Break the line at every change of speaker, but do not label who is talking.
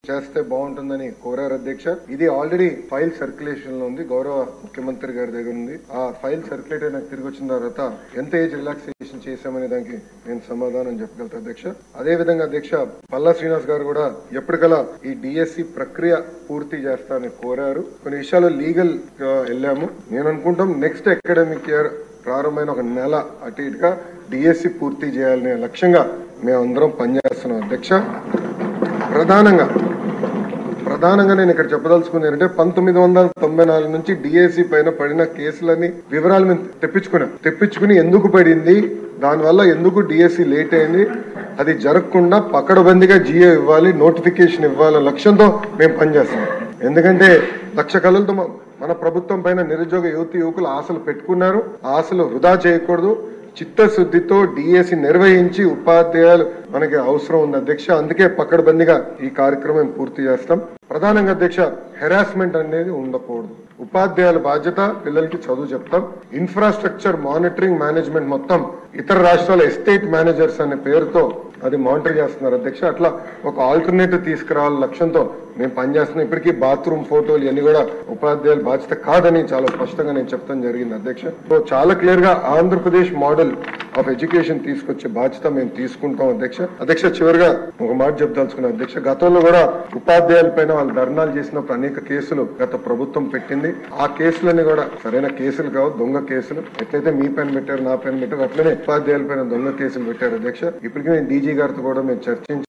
చేస్తే బాగుంటుందని కోరారు అధ్యక్ష ఇది ఆల్రెడీ ఫైల్ సర్క్యులేషన్ లో ఉంది గౌరవ ముఖ్యమంత్రి గారి దగ్గర ఉంది ఆ ఫైల్ సర్క్యులేట్ అయినా తిరిగి వచ్చిన తర్వాత ఎంత ఏజ్ రిలాక్సేషన్ చేశామనే దానికి నేను సమాధానం చెప్పగలుగుతా అధ్యక్ష అదే విధంగా అధ్యక్ష పల్లా శ్రీనివాస్ గారు కూడా ఎప్పటికలా ఈ డిఎస్సి ప్రక్రియ పూర్తి చేస్తానని కోరారు కొన్ని విషయాలు లీగల్ గా వెళ్ళాము నేను అనుకుంటాం నెక్స్ట్ అకాడమిక్ ఇయర్ ప్రారంభమైన ఒక నెల అటు ఇటుగా డిఎస్సి పూర్తి చేయాలనే లక్ష్యంగా మేమందరం పనిచేస్తున్నాం అధ్యక్ష ప్రధానంగా ప్రధానంగా నేను ఇక్కడ చెప్పదలుచుకుంది ఏంటంటే పంతొమ్మిది వందల తొంభై నాలుగు నుంచి డిఎస్సి పైన పడిన కేసులన్నీ వివరాలు మేము తెప్పించుకున్నాం తెప్పించుకుని ఎందుకు పడింది దానివల్ల ఎందుకు డిఎస్సి లేట్ అయింది అది జరగకుండా పకడబందిగా జియో ఇవ్వాలి నోటిఫికేషన్ ఇవ్వాలనే లక్ష్యంతో మేము పనిచేస్తున్నాం ఎందుకంటే లక్ష కళలతో మ- మన ప్రభుత్వం పైన నిరుద్యోగ యువతి యువకులు ఆశలు పెట్టుకున్నారు ఆ ఆశలు వృధా చేయకూడదు చిత్తశుద్ధితో డిఎస్సి నిర్వహించి ఉపాధ్యాయులు మనకి అవసరం ఉంది అధ్యక్ష అందుకే పక్కడబందిగా ఈ కార్యక్రమం పూర్తి చేస్తాం ప్రధానంగా అధ్యక్ష హెరాస్మెంట్ అనేది ఉండకూడదు ఉపాధ్యాయుల బాధ్యత పిల్లలకి చదువు చెప్తాం ఇన్ఫ్రాస్ట్రక్చర్ మానిటరింగ్ మేనేజ్మెంట్ మొత్తం ఇతర రాష్ట్రాల ఎస్టేట్ మేనేజర్స్ అనే పేరుతో అది మానిటర్ చేస్తున్నారు అధ్యక్ష అట్లా ఒక ఆల్టర్నేటివ్ తీసుకురావాల లక్ష్యంతో మేము పనిచేస్తున్నాం ఇప్పటికీ బాత్రూమ్ ఫోటోలు ఇవన్నీ కూడా ఉపాధ్యాయుల బాధ్యత కాదని చాలా స్పష్టంగా నేను చెప్తాం జరిగింది అధ్యక్ష సో చాలా క్లియర్ గా ఆంధ్రప్రదేశ్ మోడల్ ఆఫ్ ఎడ్యుకేషన్ తీసుకొచ్చే బాధ్యత మేము తీసుకుంటాం అధ్యక్ష అధ్యక్ష చివరిగా ఒక మాట చెప్దాల్చుకున్నా అధ్యక్ష గతంలో కూడా ఉపాధ్యాయుల పైన వాళ్ళు ధర్నాలు చేసినప్పుడు అనేక కేసులు గత ప్రభుత్వం పెట్టింది ఆ కేసులన్నీ కూడా సరైన కేసులు కావు దొంగ కేసులు ఎట్లయితే మీ పైన పెట్టారు నా పైన పెట్టారు అట్లనే ఉపాధ్యాయుల పైన దొంగ కేసులు పెట్టారు అధ్యక్ష ఇప్పటికీ నేను డీజీ గారితో కూడా మేము చర్చించి